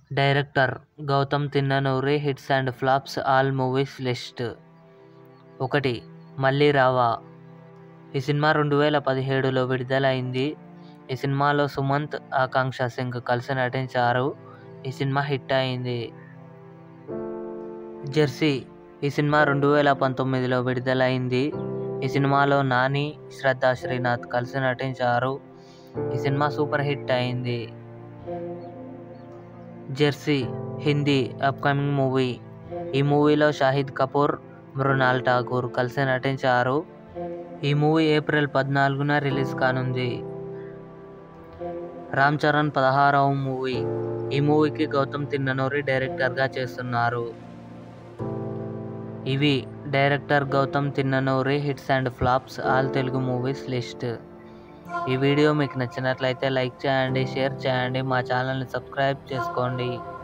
director Gautam Tinnanuri hits and flops all movies list ఒకటి మళ్ళీ రావా ఈ సినిమా రెండు వేల పదిహేడులో విడుదలైంది ఈ సినిమాలో సుమంత్ ఆకాంక్ష సింగ్ కలిసి నటించారు ఈ సినిమా హిట్ అయింది జెర్సీ ఈ సినిమా రెండు వేల పంతొమ్మిదిలో విడుదలైంది ఈ సినిమాలో నాని శ్రద్ధా శ్రీనాథ్ కలిసి నటించారు ఈ సినిమా సూపర్ హిట్ అయింది జెర్సీ హిందీ అప్కమింగ్ మూవీ ఈ మూవీలో షాహిద్ కపూర్ మృణాల్ ఠాకూర్ కలిసి నటించారు ఈ మూవీ ఏప్రిల్ పద్నాలుగున రిలీజ్ కానుంది రామ్ చరణ్ పదహారవ మూవీ ఈ మూవీకి గౌతమ్ తిన్ననూరి డైరెక్టర్గా చేస్తున్నారు ఇవి director Gautam Tinnanuri hits and flops all Telugu movies list ఈ వీడియో మీకు నచ్చినట్లయితే లైక్ చేయండి షేర్ చేయండి మా ఛానల్ని సబ్స్క్రైబ్ చేసుకోండి